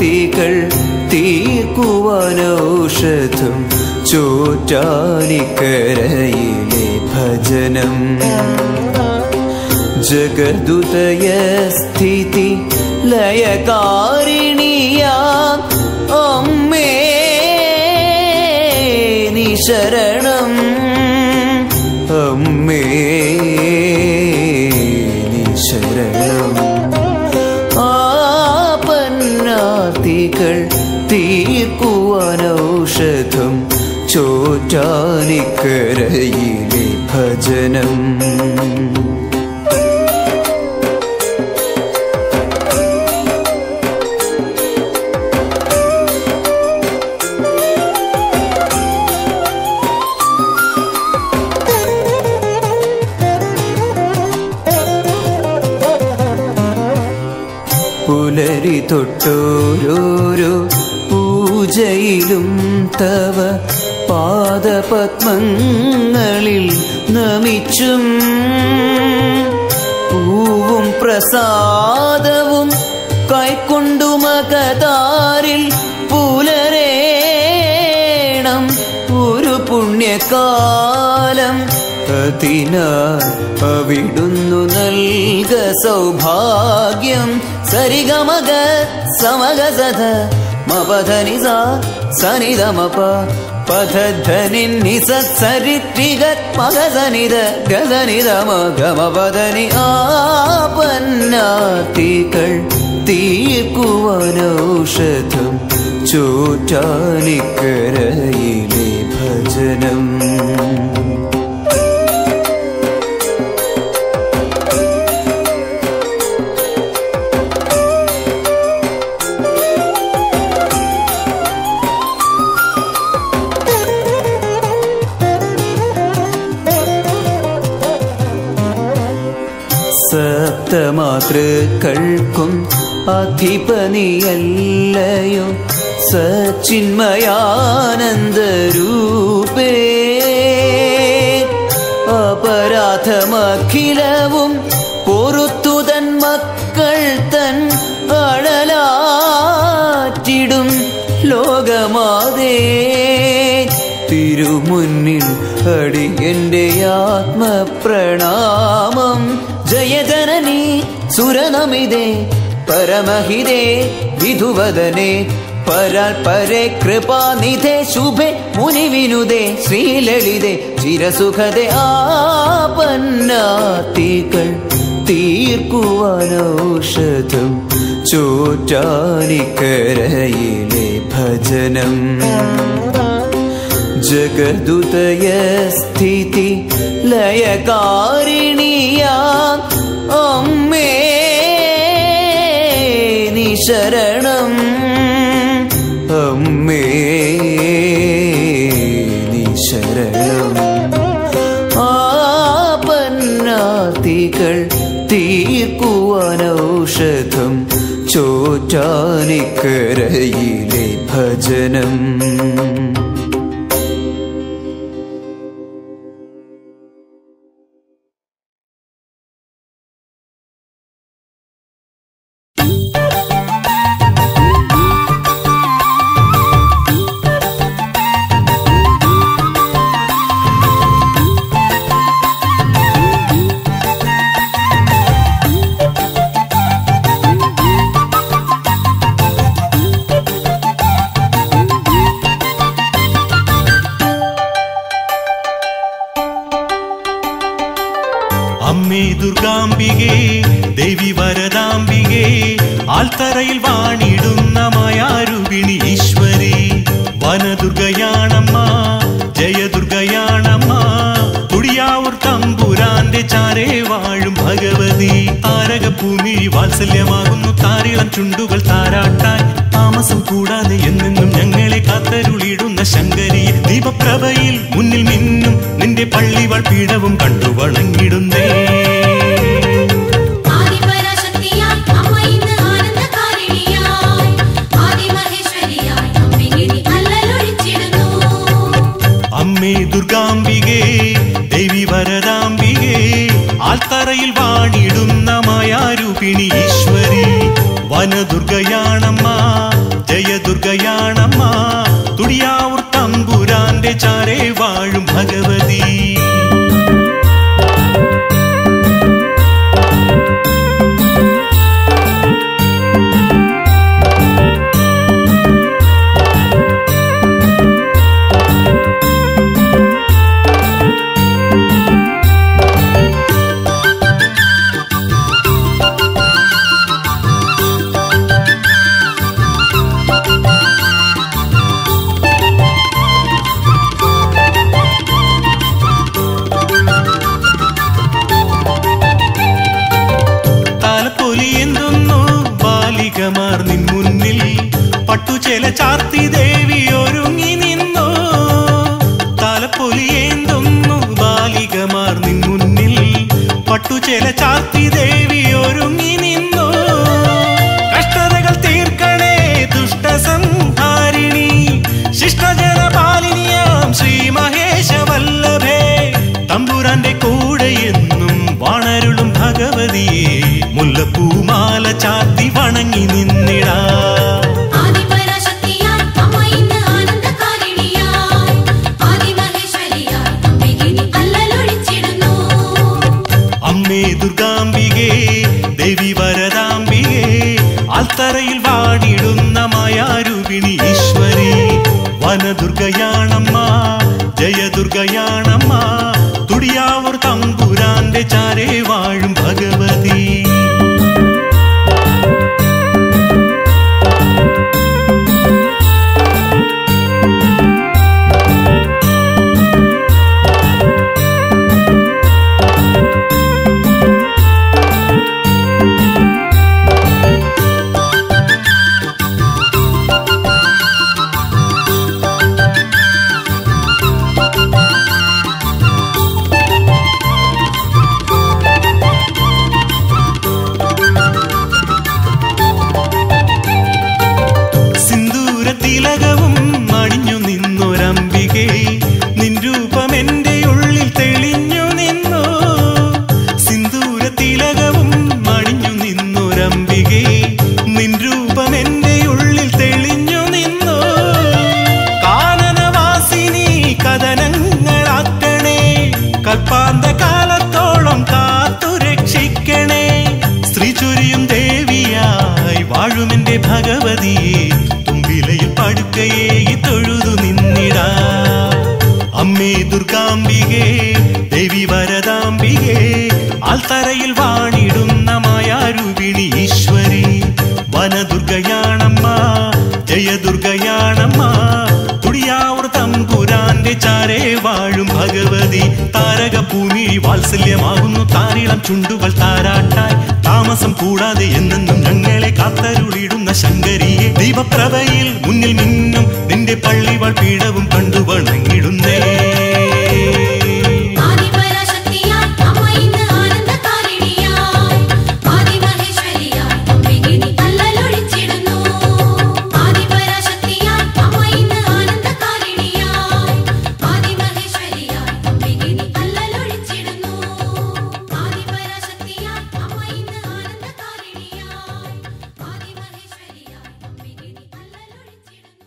പന്നപ്രണാർത്തികൾ തീർക്കുവാനൗഷധം ചോറ്റാനിക്കരയിലെ ഭജനം ജഗദുദയ സ്ഥിതി ലയകാരിണിയാ അമ്മേ നീ ശരണം അമ്മേ നീ ശരണം ആപന്നാർത്തികൾ തീർക്കുവാനൗഷധം ചോറ്റാനിക്കരയിലെ ഭജനം പുലരി തൊട്ടോരോരോ പൂജയിലും തവ പാദപത്മങ്ങളിൽ നമിച്ചും പൂവും പ്രസാദവും കൈക്കൊണ്ടു മകതാരിൽ പുലരേണം ഒരു പുണ്യകാലം അതിനാൽ അവിടുന്നു നൽക സൗഭാഗ്യം സരിഗമഗ സമഗ സധ മപധനി സ സനിതമപ പധധനി നിസരിഗത് മഗസനിത ഗസനിത മഗമപധനി ആപന്നാത്തികൾ തീർക്കുവാനൗഷധം ചോറ്റാനിക്കരയിലെ ഭജനം സപ്തമാതൃക്കൾക്കും അധിപനിയല്ലയോ സച്ചിന്മയാനന്ദരൂപേ അപരാധമഖിലവും പൊറുത്തു തൻ മക്കൾ തൻ അഴലാറ്റിടും ലോകമാതേ തിരുമുന്നിൽ അടിയന്റെ ആത്മപ്രണാമം ജയജനനി സുരനമിതേ പരമഹിതേ വിധുവദനെ പരാൽ പരേ കൃപാനിധേ ശുഭേ മുനിവിനുദേ ശ്രീലളിതേ ചിരസുഖതേ ആപന്നാത്തികൾ തീർക്കുവാനൗഷധം ചോറ്റാനിക്കരയിലെ ഭജനം ജഗദുദയ സ്ഥിതി ലയകാരിണിയാ അമ്മേ നീ ശരണം അമ്മേ നീ ശരണം ആപന്നാത്തികൾ തീർക്കുവാനൗഷധം ചോറ്റാനിക്കരയിലെ ഭജനം അമ്മേ ദുർഗാംബികേ ദേവി വരദാംബികേ ആൽത്തറയിൽ വാണിടുന്ന മായാരൂപിണി ഈശ്വരി വനദുർഗയാണമ്മ ജയദുർഗയാണമ്മ തുടിയാവൂർ തമ്പുരാന്റെ ചാരേ വാഴും ഭഗവതി താരകഭൂമി വാത്സല്യമാകുന്നു താരിളം ചുണ്ടുകൾ താരാട്ടാൻ താമസം കൂടാതെ എന്നെന്നും ഞങ്ങളെ കാത്തരുളിടുന്ന ശങ്കരി ദീപപ്രഭയിൽ മുന്നിൽ മിന്നും നിന്റെ പള്ളിവൾ പീഠവും കണ്ടു വണങ്ങിടുന്നേ ആദിപരാശക്തിയായി അമ്മ ഇന്ന് ആനന്ദകാരിണിയായി ആദിമഹേശ്വരിയായി അമ്പിങ്ങിനി അല്ലലൊഴിച്ചിടുന്നു അമ്മേ ദുർഗാംബികേ ദേവി വരദാംബികേ ആൽത്തറയിൽ വാണിടുന്ന മായാരൂപിണി ഈശ്വരി വനദുർഗയാണമ്മ തമ്പുരാന്റെ ചാരേ വാഴും ഭഗവതി താലപ്പൊലി എന്തുന്നു ബാലികമാർ നിൻ മുന്നിൽ പട്ടുചേല ചാർത്തി ദേവി ഒരുങ്ങി നിന്നു താലപ്പൊലി എന്തുന്നു ബാലികമാർ നിൻ മുന്നിൽ പട്ടുചേല ചാർത്തി ദേവി ഒരുങ്ങി നിന്നു കഷ്ടതകൾ തീർക്കണേ ദുഷ്ടസംഹാരിണി ശിഷ്ടജനപാലിനിയാം ശ്രീ മഹേശ വല്ലഭേ തമ്പുരാന്റെ കൂടെ എന്നും വാണരുളും ഭഗവതിയെ മുല്ലപ്പൂമാല ചാത്തി വണങ്ങി നിന്നിടാ ആദിപരാശക്തിയായി അമ്മ ഇന്ന് ആനന്ദകാരിണിയായി ആദിമഹേശ്വരിയായി അമ്പികിനി അല്ലലൊഴിച്ചിടുന്നു അമ്മേ ദുർഗാംബികേ ദേവി വരദാംബികേ ആൽത്തറയിൽ വാണിടുന്ന മായാരൂപിണി ഈശ്വരി വനദുർഗയാണമ്മ ജയദുർഗയാണമ്മ തുടിയാവൂർ തമ്പുരാന്റെ ചാരേ വാഴും ഭഗവതി സിന്ദൂര തിലകവും അണിഞ്ഞു നിന്നൊരംബികെ നിൻ രൂപം എന്റെ ഉള്ളിൽ തെളിഞ്ഞു നിന്നു സിന്ദൂര തിലകവും അണിഞ്ഞു നിന്നൊരംബികെ നിൻ രൂപം എന്റെ ഉള്ളിൽ തെളിഞ്ഞു നിന്നു കാനനവാസിനി കഥനങ്ങളാക്കണേ കൽപ്പാന്ത കാലത്തോളം കാത്തു രക്ഷിക്കണേ സ്ത്രീ ചൊരിയും ദേവിയായി വാഴുമെന്റെ ഭഗവതിയെ തുമ്പിലയിൽ പടുക്കയെ തൊഴുതു നിന്നിടാ അമ്മേ ദുർഗാംബികേ ദേവി വരദാംബികേ ആൽത്തറയിൽ വാണിടുന്ന മായാരൂപിണി ഈശ്വരി വനദുർഗയാണമ്മ ജയദുർഗയാണമ്മ തുടിയാവൂർ തമ്പുരാന്റെ ചാരേ വാഴും ഭഗവതി താരക ഭൂമിഴി വാത്സല്യമാകുന്നു താരിളം ചുണ്ടുകൾ താരാട്ടായി താമസം കൂടാതെ എന്നെന്നും ഞങ്ങളെ കാത്തരുളിടുന്ന ശങ്കരിയെ ദീപപ്രഭയിൽ മുന്നിൽ നിന്നും നിന്റെ പള്ളിവാൾ പീഠവും കണ്ടു വണങ്ങിടുന്നേ ആദിപരാശക്തിയായി അമ്മ ഇന്ന് ആനന്ദകാരിണിയായി ആദിമഹേശ്വരിയായി അമ്പികിനി അല്ലലൊഴിച്ചിടുന്നു ആദിപരാശക്തിയായി അമ്മ ഇന്ന് ആനന്ദകാരിണിയായി ആദിമഹേശ്വരിയായി അമ്പികിനി അല്ലലൊഴിച്ചിടുന്നു ആദിപരാശക്തിയായി അമ്മ ഇന്ന് ആനന്ദകാരിണിയായി ആദിമഹേശ്വരിയായി അമ്പികിനി അല്ലലൊഴിച്ചിടുന്നു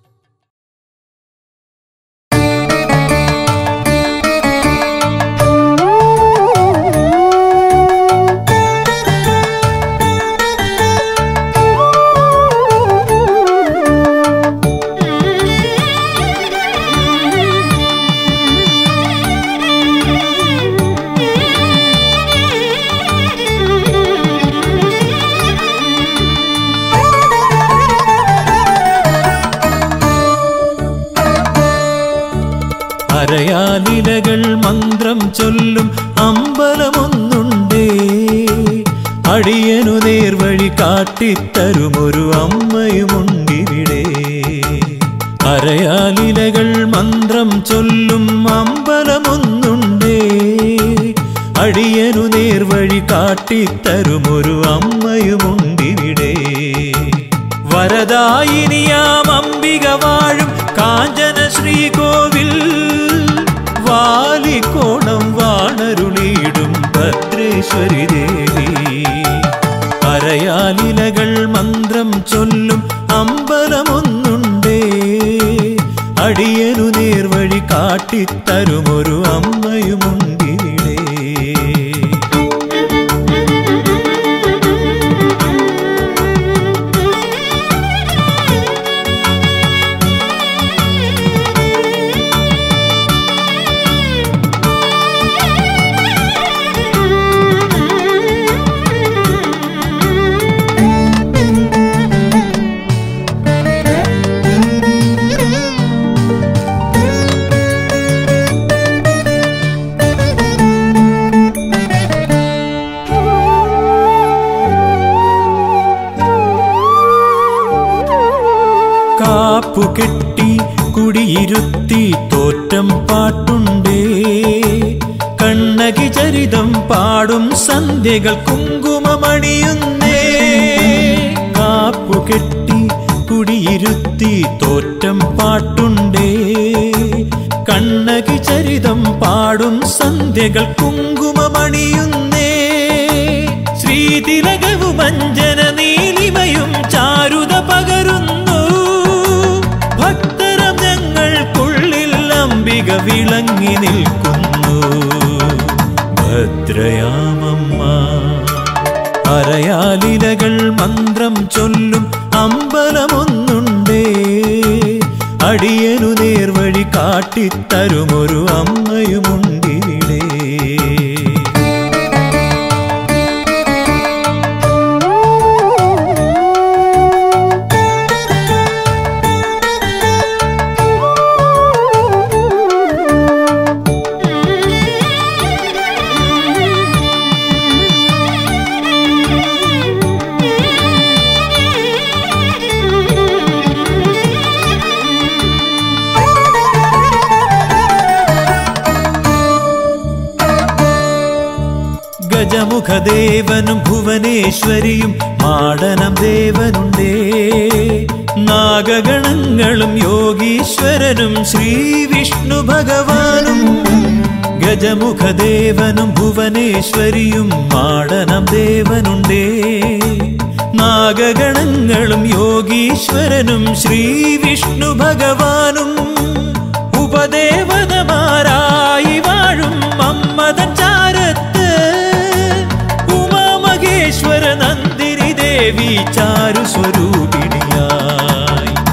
അരയാലിലകൾ മന്ത്രം ചൊല്ലും അമ്പലമൊന്നുണ്ടേ അടിയനു നേർവഴി കാട്ടിത്തരുമൊരു അമ്മയുമുണ്ടിവിടെ അരയാലിലകൾ മന്ത്രം ചൊല്ലും അമ്പലമൊന്നുണ്ടേ അടിയനു നേർവഴി കാട്ടിത്തരുമൊരു അമ്മയുമുണ്ടിവിടെ വരദായിനിയാം അംബിക വാഴും കാഞ്ചന ശ്രീകോവിൽ വാലിക്കോണം വാണരുളിയിടും ഭദ്രേശ്വരി ദേവി അരയാലിലകൾ മന്ത്രം ചൊല്ലും അമ്പലമൊന്നുണ്ടേ അടിയനു നേർവഴി കാട്ടിത്തരുമൊരു അമ്മയുമുണ്ടിവിടെ കാപ്പുകെട്ടി കുടിയിരുത്തി തോറ്റം പാട്ടുണ്ടേ കണ്ണകി ചരിതം പാടും സന്ധ്യകൾ കുങ്കുമമണിയുന്നേ കാപ്പുകെട്ടി കുടിയിരുത്തി തോറ്റം പാട്ടുണ്ടേ കണ്ണകി ചരിതം പാടും സന്ധ്യകൾ കുങ്കുമമണിയുന്നേ ശ്രീതിലകവും അഞ്ജന നീലിമയും ചാരുത പകരുന്നു ഭക്തരം ഞങ്ങൾക്കുള്ളിൽ അംബിക വിളങ്ങി നിൽക്കുന്നു ഭദ്രയാമമ്മ അരയാലിലകൾ മന്ത്രം ചൊല്ലും അമ്പലമൊന്നുണ്ടേ അടിയനു നേർവഴി കാട്ടിത്തരുമൊരു അമ്മയുമുണ്ടിവിടെ ഗജമുഖദേവനും ഭുവനേശ്വരിയും മാടനം ദേവനുണ്ടേ നാഗഗണങ്ങളും യോഗീശ്വരനും ശ്രീ വിഷ്ണു ഭഗവാനും ഗജമുഖദേവനും ഭുവനേശ്വരിയും മാടനം ദേവനുണ്ടേ നാഗഗണങ്ങളും യോഗീശ്വരനും ശ്രീ വിഷ്ണു ഭഗവാനും ഉപദേവതമാരായി വാഴും മമ്മതൻ ചാരത്ത് ഉമാമഹേശ്വര നന്ദിനി ദേവി ചാരു സ്വരൂപിണിയായി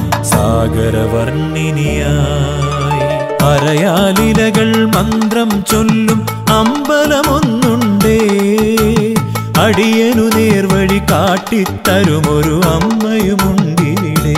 സാഗരവർണ്ണിനിയായി അരയാലിലകൾ മന്ത്രം ചൊല്ലും അമ്പലമൊന്നുണ്ടേ അടിയനു നേർവഴി കാട്ടിത്തരുമൊരു അമ്മയുമുണ്ടിവിടെ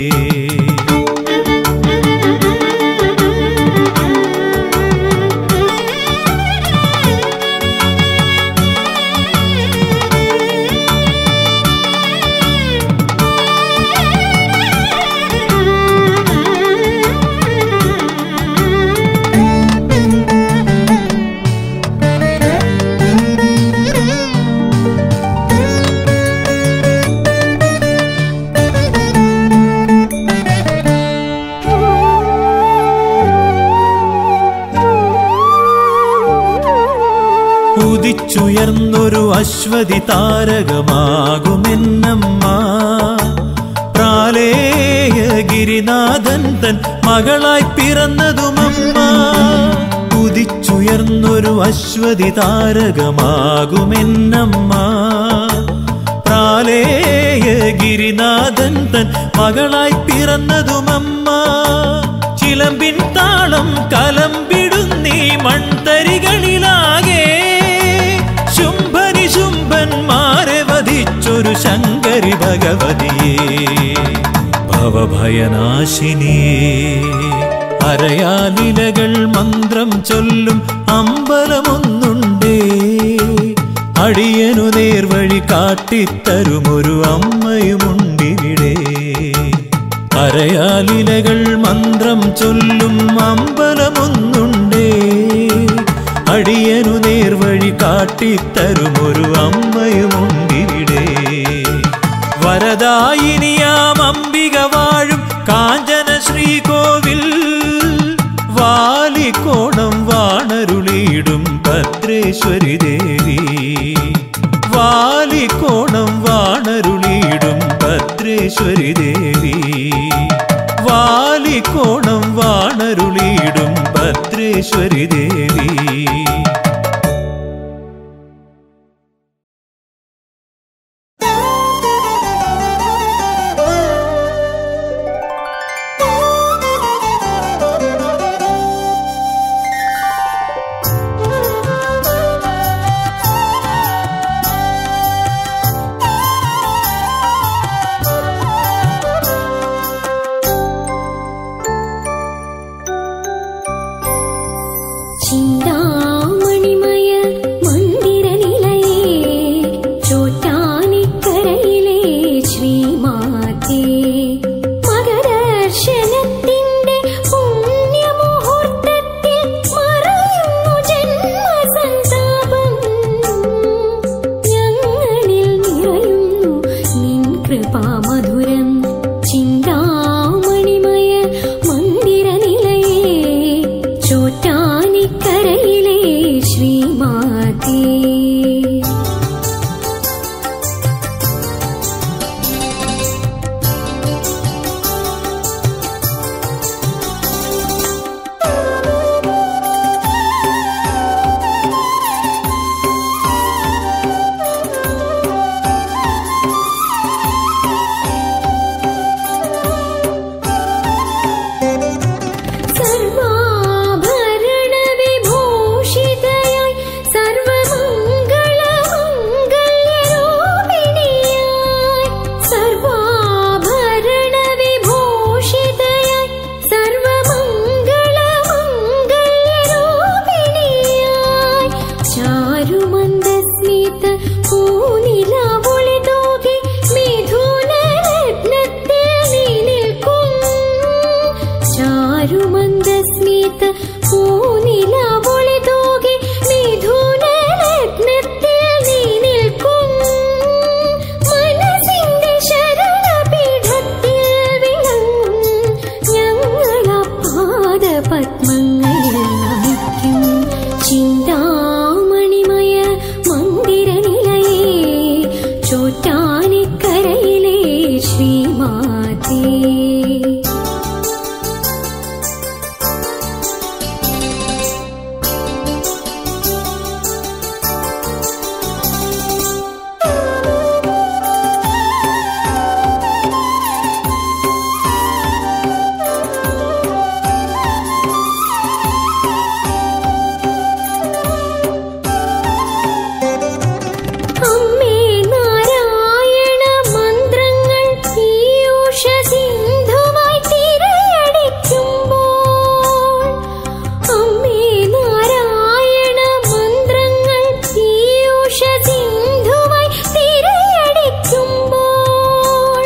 ഉദിച്ചുയർന്നൊരു അശ്വതി താരകമാകുമെന്നമ്മ പ്രാലേയ ഗിരിനാഥൻ തൻ മകളായി പിറന്നതുമമ്മ ഉദിച്ചുയർന്നൊരു അശ്വതി താരകമാകുമെന്നമ്മ പ്രാലേയ ഗിരിനാഥൻ തൻ മകളായി പിറന്നതുമമ്മ ചിലമ്പിൻ താളം കലമ്പിടുന്നീ മൺതരികളിലാകെ ശുംഭനി ശുംഭന്മാരെ വധിച്ചൊരു ശങ്കരി ഭഗവതിയെ ഭവഭയനാശിനിയേ അരയാലിലകൾ മന്ത്രം ചൊല്ലും അമ്പലമൊന്നുണ്ടേ അടിയനു നേർവഴി കാട്ടിത്തരുമൊരു അമ്മയുമുണ്ടിവിടെ അരയാലിലകൾ മന്ത്രം ചൊല്ലും അമ്പലമൊന്നുണ്ടേ അടിയനു നേർവഴി കാട്ടിത്തരുമൊരു അമ്മയുമുണ്ടിവിടെ വരദായിനിയാം അംബിക വാഴും കാഞ്ചന ശ്രീകോവിൽ വാലിക്കോണം വാണരുളിയിടും ഭദ്രേശ്വരി ദേവി വാലിക്കോണം വാണരുളിയിടും ഭദ്രേശ്വരി ദേവി വാലിക്കോണം വാണരുളിയിടും ഭദ്രേശ്വരി ഭദ്രേശ്വരി ദേവി ചിന്താമണിമയ മന്ദിരനിലയേ ചോറ്റാനിക്കരയിലെ ശ്രീമാതേ മകരർശനത്തിന്റെ പുണ്യമുഹൂർത്തത്തിൽ മറയുന്നു ജന്മസന്താപം ഞങ്ങളിൽ നിറയുന്നു നിൻ കൃപാമധുരം ചിന്താമണിമയ മന്ദിരനിലയേ ചോറ്റാനിക്കരയിലെ ശ്രീമാതേ സർവാഭരണവിഭൂഷിതയായി സർവമംഗളമംഗല്യരൂപിണിയായി സർവാഭരണവിഭൂഷിതയായി സർവമംഗളമംഗല്യരൂപിണിയായി ചാരുമന്ദസ്മിത പൂനിലാവൊളിതോകി മിഥുനരത്നത്തിൽ നീ നിൽക്കും ചാരുമന്ദസ്മിത പൂനിലാവൊളിതോകി മിഥുനരത്നത്തിൽ നീ നിൽക്കും മനസ്സിന്റെ ശരണപീഠത്തിൽ വിളങ്ങും ഞങ്ങളാ പാദപത്മങ്ങളിൽ നമിക്കും ചിന്താമണിമയ മന്ദിരനിലയേ ചോറ്റാനിക്കരയിലെ ശ്രീമാതേ അമ്മേ നാരായണ മന്ത്രങ്ങൾ പീയൂഷ സിന്ധുവായി തിരയടിക്കുമ്പോൾ അമ്മേ നാരായണ മന്ത്രങ്ങൾ പീയൂഷ സിന്ധുവായി തിരയടിക്കുമ്പോൾ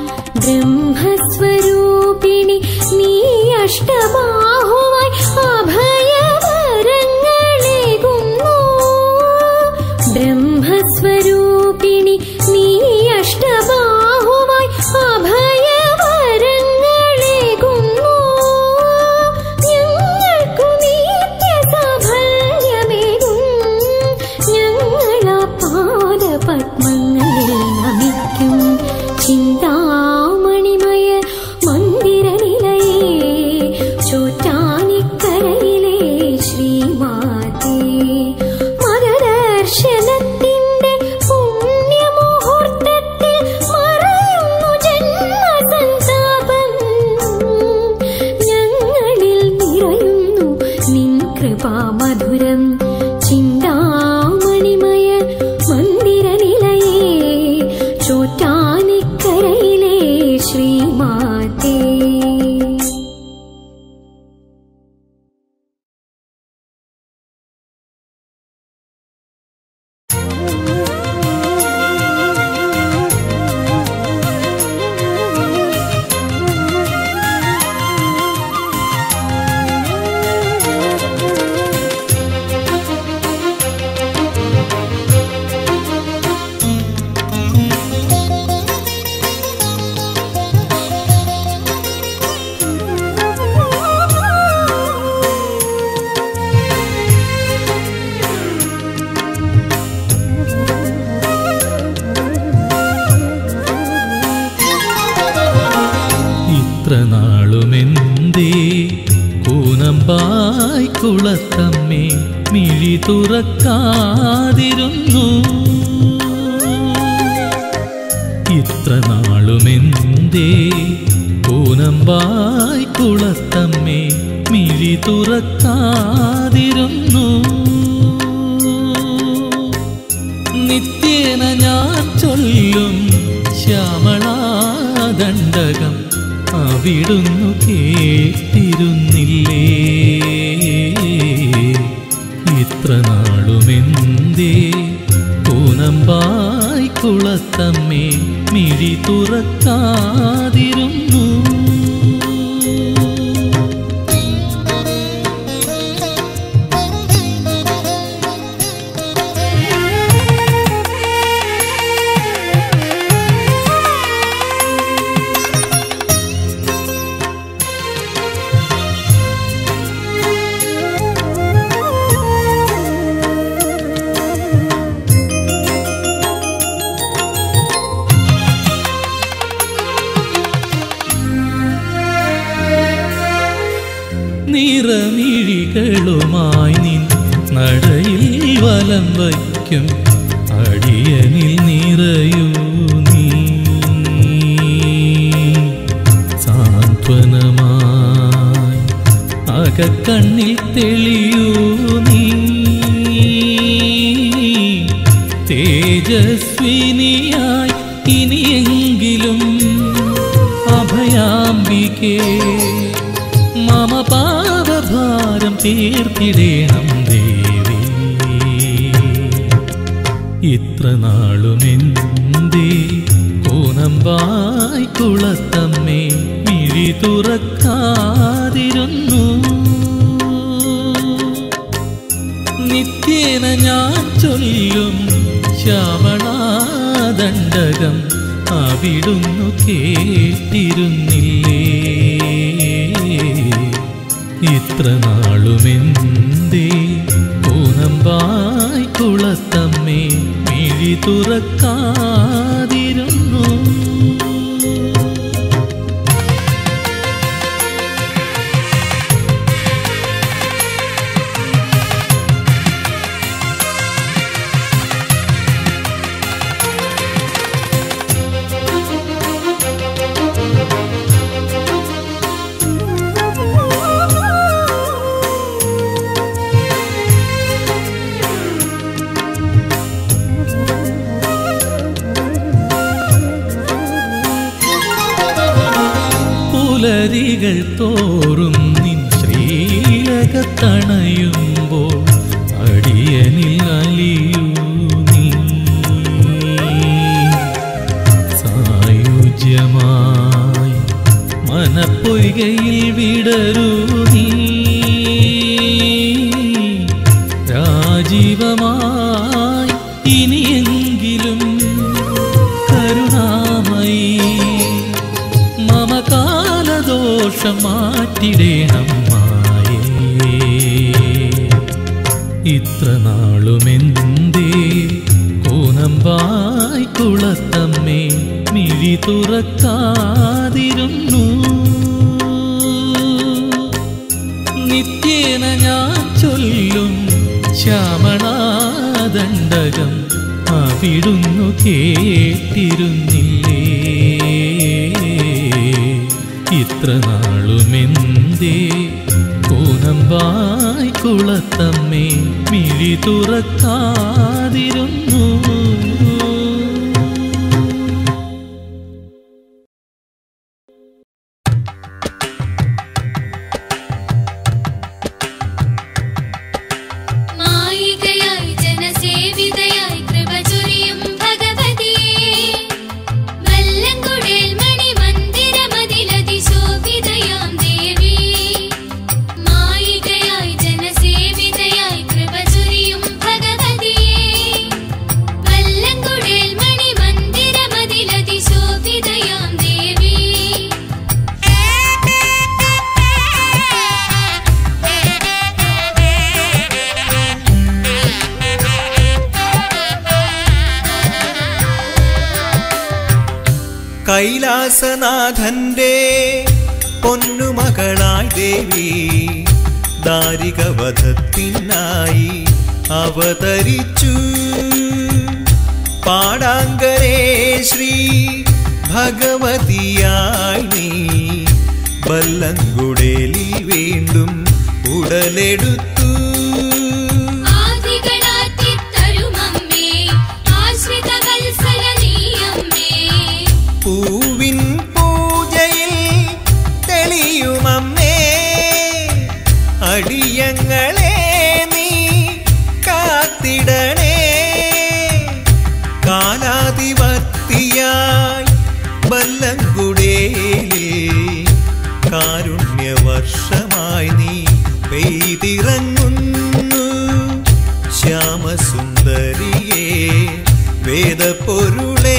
ബ്രഹ്മസ്വരൂപിണി നീ അഷ്ടബാഹുവായി അഭയവരങ്ങളേകുന്നു ബ്രഹ്മസ്വരൂപിണി നീ അഷ്ടബാഹുവായി അഭയവരങ്ങളേകുന്നു ഞങ്ങൾക്കു നിത്യസാഫല്യമേകും ഞങ്ങളാ പാദപത്മങ്ങളിൽ നമിക്കും ചിന്താമണിമയ മന്ദിരനിലയേ ചോറ്റാനിക്കരയിലെ ശ്രീമാതേ മകരർശനത്തിന്റെ പുണ്യമുഹൂർത്തത്തിൽ മറയുന്നു ജന്മസന്താപം ഞങ്ങളിൽ നിറയുന്നു നിൻ കൃപാമധുരം ചിന്താമണിമയ മന്ദിരനിലയേ ചോറ്റാനിക്കരയിലെ ശ്രീമാതേ ഇത്ര നാളുമെന്തേ കൂനമ്പായി കുളത്തമ്മേ മിഴി തുറക്കാതിരുന്നു ഇത്ര നാളുമെന്തേ പൂനമ്പായി കുളത്തമ്മേ മിഴി തുറക്കാതിരുന്നു നിത്യേന ഞാൻ ചൊല്ലും ശ്യാമളാദണ്ഡകം അവിടുന്നു കേട്ടിരുന്നില്ലേ ഇത്ര നാളുമെന്തേ പൂനമ്പായി കുളത്തമ്മേ മിഴി തുറക്കാതിരുന്നു നിറമിഴികളുമായി നിൻ നടയിൽ വലം വയ്ക്കും അടിയനിൽ നിറയൂ നീ സാന്ത്വനമായി അകക്കണ്ണിൽ തെളിയൂ നീ തേജസ്വിനിയായി ഇനിയെങ്കിലും അഭയാംബികേ മമ പാപഭാരം തീർത്തിടേണം ദേവി ഇത്ര നാളുമെന്തേ കോനമ്പായി കുളത്തമ്മേ മിഴി തുറക്കാതിരുന്നു നിത്യേന ഞാൻ ചൊല്ലും ശ്യാമളാദണ്ഡകം അവിടുന്നു കേട്ടിരുന്നില്ലേ ഇത്ര നാളുമെന്തേ പൂനമ്പായി കുളത്തമ്മേ മിഴി തുറക്കാതിരുന്നു പുലരികൾ തോറും നിൻ ശ്രീലകത്തണയുമ്പോൾ അടിയനിൽ അലിയൂ നീ സായുജ്യമായി മനപ്പൊയ്കയിൽ വിടരൂ നീ രാജീവമായി ഇനിയെങ്കിലും കരുണാമയി മമ കാലദോഷം മാറ്റിടേണം മായേ ഇത്ര നാളുമെന്തേ കോനമ്പായി കുളത്തമ്മേ മിഴി തുറക്കാതിരുന്നു നിത്യേന ഞാൻ ചൊല്ലും ശ്യാമളാദണ്ഡകം അവിടുന്നു കേട്ടിരുന്നില്ലേ ഇത്ര നാളുമെന്തേ കോനമ്പായി കുളത്തമ്മേ മിഴി തുറക്കാതിരുന്നു മായികയായി ജനസേവിതയായി കൃപ ചൊരിയും ഭഗവതിയേ വല്ലങ്കുടേൽ മണി മന്ദിരമതിലതി ശോഭിതയാം ദേവി മായികയായി ജനസേവിതയായി കൃപ ചൊരിയും ഭഗവതിയേ വല്ലങ്കുടേൽ മണി മന്ദിരമതിലതി ശോഭിതയാം ദേവി കൈലാസനാഥന്റെ പൊന്നുമകളായി ദേവി ദാരികവധത്തിനായി അവതരിച്ചു പാടാങ്കരേ ശ്രീ ഭഗവതിയായി നീ ബല്ലങ്കുടേലിൽ വീണ്ടും ഉടലെടുത്തു ആദികളാറ്റിത്തരുമമ്മേ ആശ്രിത വത്സല നീയമ്മേ പൂവിൻ പൂജയിൽ തെളിയുമമ്മേ അടിയങ്ങളെ നീ കാത്തിടണേ കാലാതിവർത്തിയായി ബല്ലങ്കുടേലേ കാരുണ്യവർഷമായി നീ പെയ്തിറങ്ങുന്നു ശ്യാമസുന്ദരിയേ വേദപ്പൊരുളേ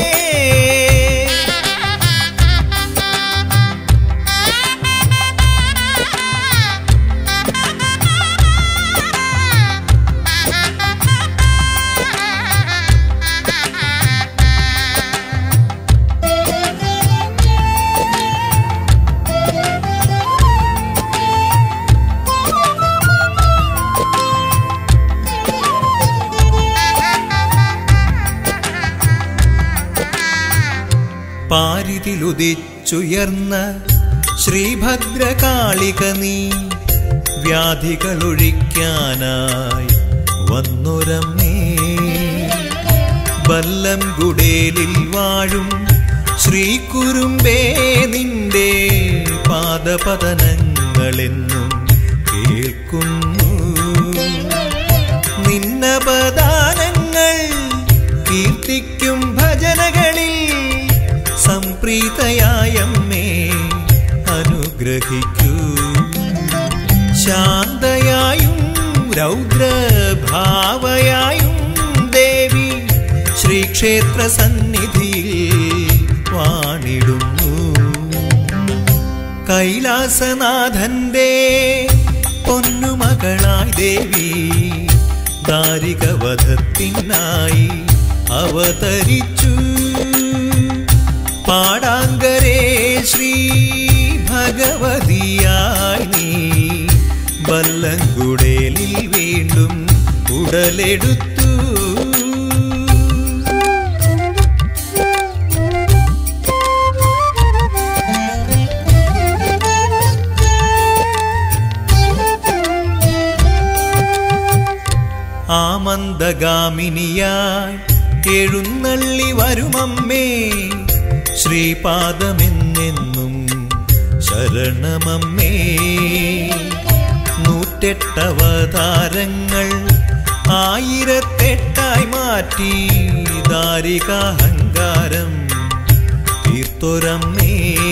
പാരിതിലുദിച്ചുയർന്ന ശ്രീഭദ്രകാളിക നീ വ്യാധികളൊഴിക്കാനായി വന്നൊരമ്മേ ബല്ലം ഗുഡേലിൽ വാഴും ശ്രീകുരുമ്പേ നിന്റെ പാദപതനങ്ങളെന്നും കേൾക്കുന്നു നിന്നപദാനങ്ങൾ കീർത്തിക്കും ഭജനകളിൽ സംപ്രീതയായമ്മേ അനുഗ്രഹിക്കൂ ശാന്തയായും രൗദ്രഭാവയായും ദേവി ശ്രീക്ഷേത്ര സന്നിധിയിൽ വാണിടുന്നു കൈലാസനാഥന്റെ പൊന്നുമകളായി ദേവി ദാരികവധത്തിനായി അവതരിച്ചു പാടാങ്കരേ ശ്രീ ഭഗവതിയായി നീ ബല്ലങ്കുടേലിൽ വീണ്ടും ഉടലെടുത്തു ആമന്ദഗാമിനിയായി എഴുന്നള്ളി വരുമമ്മേ ശ്രീപാദമെന്നെന്നും ശരണമമ്മേ നൂറ്റെട്ടവതാരങ്ങൾ ആയിരത്തെട്ടായി മാറ്റി ദാരികാഹങ്കാരം തീർത്തൊരമ്മേ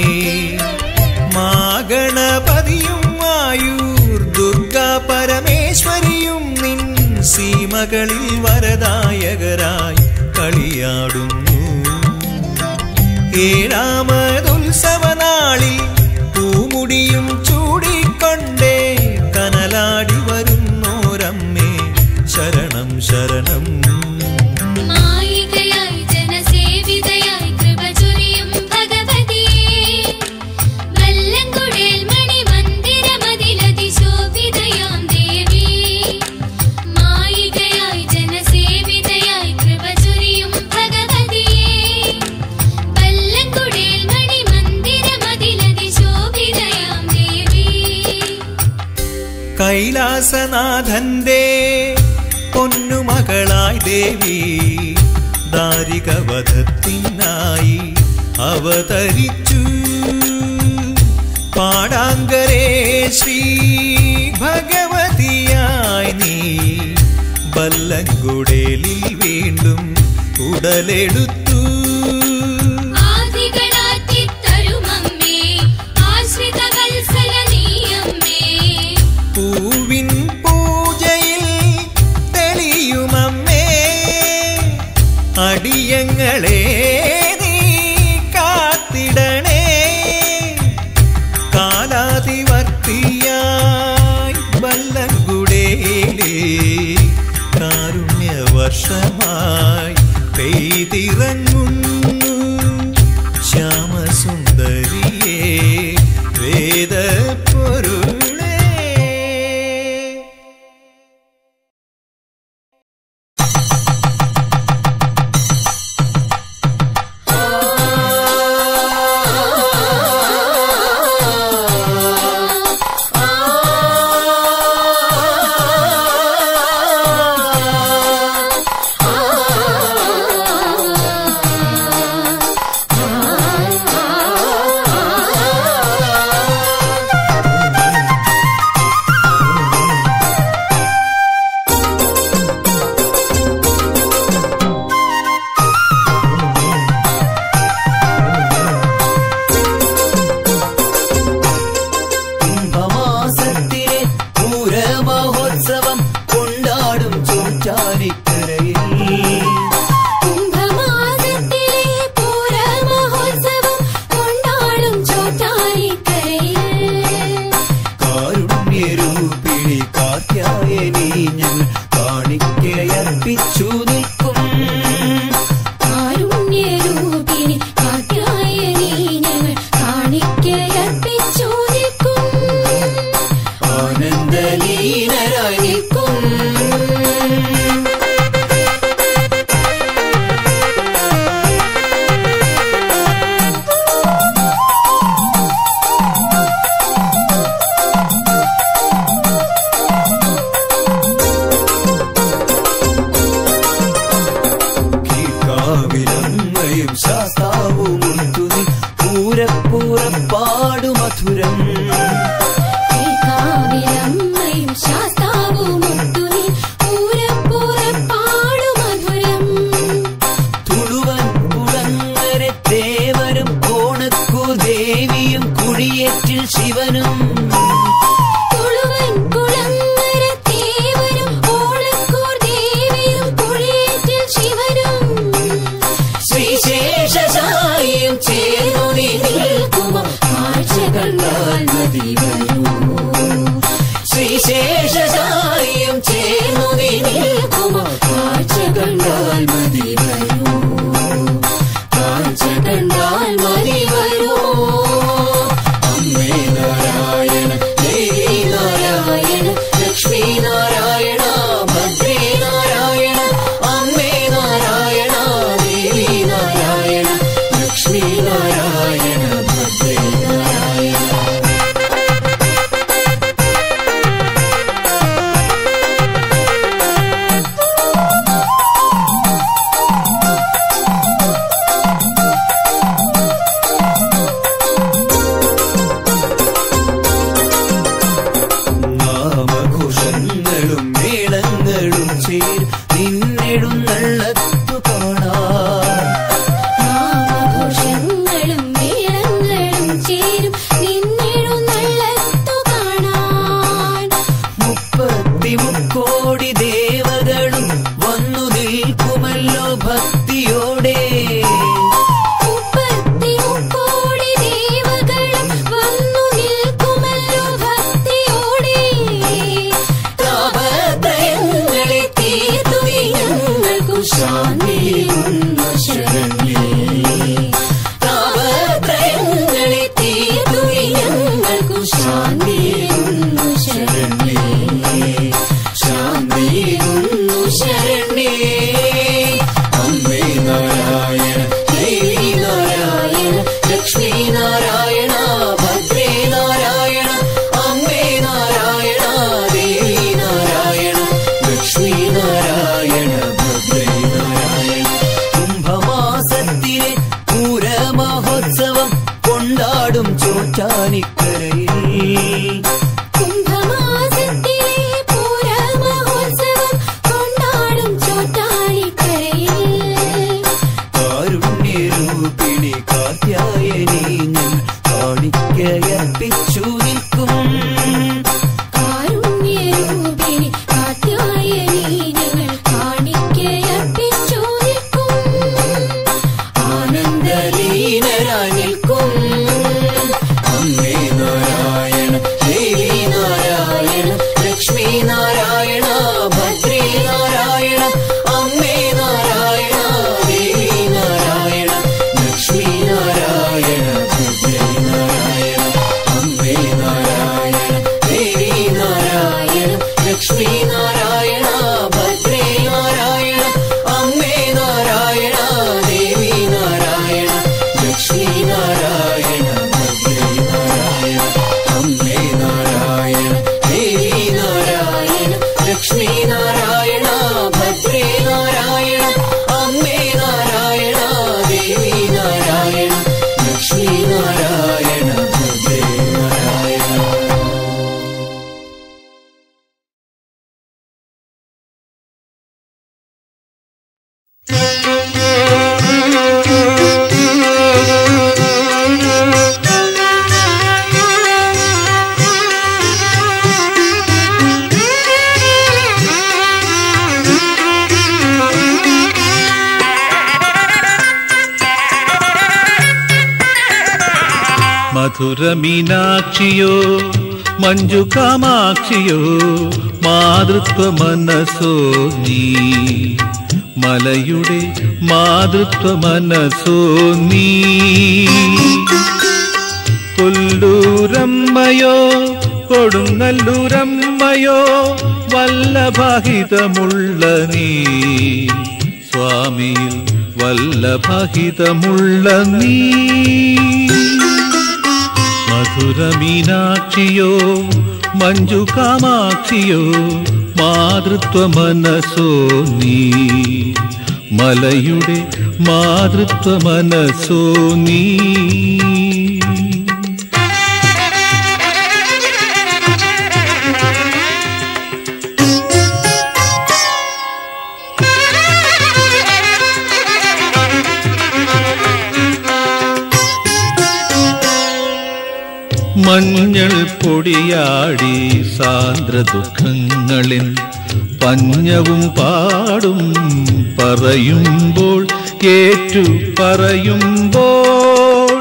മാഗണപതിയും ആയൂർ ദുർഗാ പരമേശ്വരിയും നിൻ സീമകളിൽ വരദായകരായി കളിയാടുന്നു ഏഴാമതുത്സവനാളിൽ പൂമുടിയും ചൂടിക്കൊണ്ടേ കനലാടി വരുന്നോരമ്മേ ശരണം ശരണം മായികയായി ജനസേവിതയായി കൃപ ചൊരിയും ഭഗവതിയേ വല്ലങ്കുടേൽ മണിമന്ദിരമതിലതിശോഭിതയാം ദേവി മായികയായി ജനസേവിതയായി കൃപ ചൊരിയും ഭഗവതിയേ വല്ലങ്കുടേൽ മണിമന്ദിരമതിലതിശോഭിതയാം ദേവി കൈലാസനാഥന്റെ പൊന്നുമകളായി ദേവി ദാരികവധത്തിനായി അവതരിച്ചു പാടാങ്കരേ ശ്രീ ഭഗവതിയായി നീ ബല്ലങ്കുടേലിൽ വീണ്ടും ഉടലെടുത്തു ആദികളാറ്റിത്തരുമമ്മേ ആശ്രിത വത്സല നീയമ്മേ പൂവിൻ പൂജയിൽ തെളിയുമമ്മേ അടിയങ്ങളെ നീ കാത്തിടണേ കാലാതിവർത്തിയായി ബല്ലങ്കുടേലേ കാരുണ്യവർഷമായി പെയ്തിറങ്ങുന്നു ശ്യാമസുന്ദരിയേ വേദപ്പൊരുളേ കാവിലമ്മയും ശാസ്താവും ഒത്തുനി പൂരപ്പൂരപ്പാടു മധുരം കാവിലമ്മയും ശാസ്താവും ഒത്തുനി പൂരപ്പൂരപ്പാടു മധുരം തുളുവൻ കുളങ്ങരെ ദേവരും കോണക്കു ദേവിയും കുഴിയേറ്റിൽ ശിവനും തുളുവൻ കുളങ്ങര തേവരും ഓളക്കൂർ ദേവിയും കുഴിയേറ്റിൽ ശിവനും ശ്രീശേഷായും ചേർന്നു നിൽക്കുമ കാഴ്ച കണ്ടാൽ മതി വരൂ ശ്രീശേഷായും ചേർന്നു നിൽക്കുമ കാഴ്ച കണ്ടാൽ മതി വരൂ കാഴ്ച കണ്ടാൽ മതി വരൂ അമ്മേ നാരായണ ദേവി നാരായണ ലക്ഷ്മി നാരായണ ഭദ്രേ നാരായണ അമ്മേ നാരായണ ദേവി നാരായണ ലക്ഷ്മി നാരായണ ഭദ്രേ നാരായണ നാമഘോഷങ്ങളും മേളങ്ങളും ചേർ നിന്നെഴുന്നള്ളത്തു കാണാൻ നാമഘോഷങ്ങളും മേളങ്ങളും ചേരും നിന്നെഴുന്നള്ളത്തു കാണാൻ മുപ്പത്തി മുക്കോടി ദേവകളും വന്നു നിൽക്കുമല്ലോ ഭക്തിയോടെ മുപ്പത്തി മുക്കോടി ദേവകളും വന്നു നിൽക്കുമല്ലോ ഭക്തിയോടെ താപത്രയങ്ങളെ തീർത്തു ഞങ്ങൾക്കു ശാന്തിയുന്നു ശരണ്യേ താപത്രയങ്ങളെ തീർത്തു ഞങ്ങൾക്കു ശാന്തിയുന്നു ശരണ്യേ ശാന്തിയുന്നു ശരണ്യേ അമ്മേ നാരായണ ദേവി നാരായണ ലക്ഷ്മി നാരായണ ഭദ്രേ നാരായണ അമ്മേ നാരായണ ദേവി നാരായണ ലക്ഷ്മി നാരായണ ഭദ്രേ നാരായണ കുംഭമാസത്തിലെ പൂരമഹോത്സവം കൊണ്ടാടും ചോറ്റാനിക്കരയിൽ കുംഭമാസത്തിലെ പൂരമഹോത്സവം കൊണ്ടാടും ചോറ്റാനിക്കരയിൽ കാരുണ്യരൂപിണി കാത്യായനി ഞങ്ങൾ കാണിക്കയർപ്പിച്ചു നിൽക്കും കാരുണ്യരൂപിണി കാത്യായനി ഞങ്ങൾ കാണിക്കയർപ്പിച്ചു നിൽക്കും ആനന്ദലീനരായി നിൽക്കും അമ്മേ നാരായണ ദേവി നാരായണ ലക്ഷ്മി നാരായണ ഭദ്രേ നാരായണ അമ്മേ നാരായണ ദേവി നാരായണ ലക്ഷ്മി നാരായണ ഭദ്രേ നാരായണ അമ്മേ നാരായണ ദേവി നാരായണ ലക്ഷ്മി നാരായണ ഭദ്രേ നാരായണ അമ്മേ നാരായണ ദേവി നാരായണ ലക്ഷ്മി നാരായണ ഭദ്രേ നാരായണ അമ്മേ നാരായണ ദേവി നാരായണ ലക്ഷ്മി നാരായണ ഭദ്രേ നാരായണ അമ്മേ നാരായണ ദേവി നാരായണ ലക്ഷ്മി നാരായണ ഭദ്രേ നാരായണ മധുരമീനാക്ഷിയോ മഞ്ജു കാമാക്ഷിയോ മാതൃത്വ മനസ്സോ നീ മലയുടെ മാതൃത്വ മനസ്സോ നീ കൊല്ലൂരമ്മയോ കൊടുങ്ങല്ലൂരമ്മയോ വല്ലഭഹിതമുള്ള നീ സ്വാമിയിൽ വല്ലഭഹിതമുള്ള നീ മധുരമീനാക്ഷിയോ മഞ്ജു കാമാക്ഷിയോ മാതൃത്വ മനസ്സോ നീ മലയുടെ മാതൃത്വ മനസ്സോ നീ മഞ്ഞൾ പൊടിയാടി സാന്ദ്ര ദുഃഖങ്ങളിൽ പഞ്ഞവും പാടും പറയുമ്പോൾ ഏറ്റു പറയുമ്പോൾ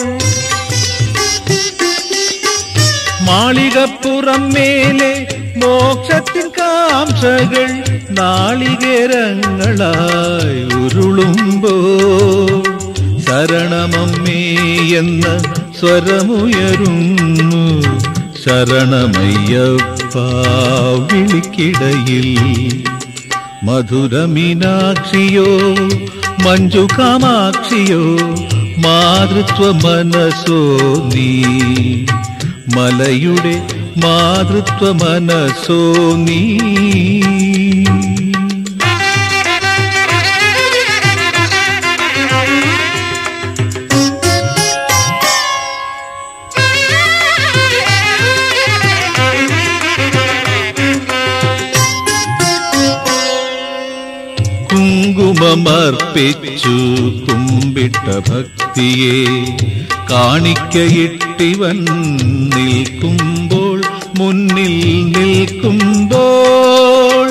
മാളികപ്പുറം മേലെ മോക്ഷത്തിൻ കാംക്ഷകൾ നാളികേരങ്ങളായി ഉരുളുമ്പോൾ ശരണമമ്മേ എന്ന സ്വരമുയരുന്നു ശരണമയ്യപ്പ വിളിക്കിടയിൽ മധുരമീനാക്ഷിയോ മഞ്ജു കാമാക്ഷിയോ മാതൃത്വ മനസ്സോ നീ മലയുടെ മാതൃത്വ മനസ്സോ നീ കുങ്കുമമർപ്പിച്ചു കുമ്പിട്ട ഭക്തിയെ കാണിക്കയിട്ടിവൻ നിൽക്കുമ്പോൾ മുന്നിൽ നിൽക്കുമ്പോൾ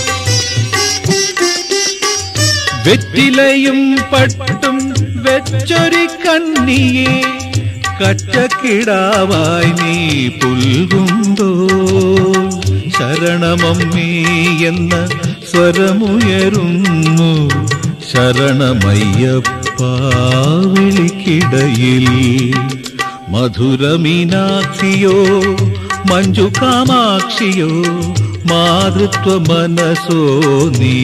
വെറ്റിലയും പട്ടും വെച്ചൊരു കണ്ണിയെ കറ്റക്കിടാവായി നീ പുൽകുന്തോ ശരണമമ്മേ എന്ന സ്വരമുയരുന്നു ശരണമയ്യപ്പ വിളിക്കിടയിൽ മധുരമീനാക്ഷിയോ മഞ്ജു കാമാക്ഷിയോ മാതൃത്വ മനസ്സോ നീ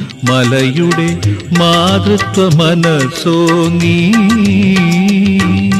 മലയുടെ മാതൃത്വ മനസ്സോ നീ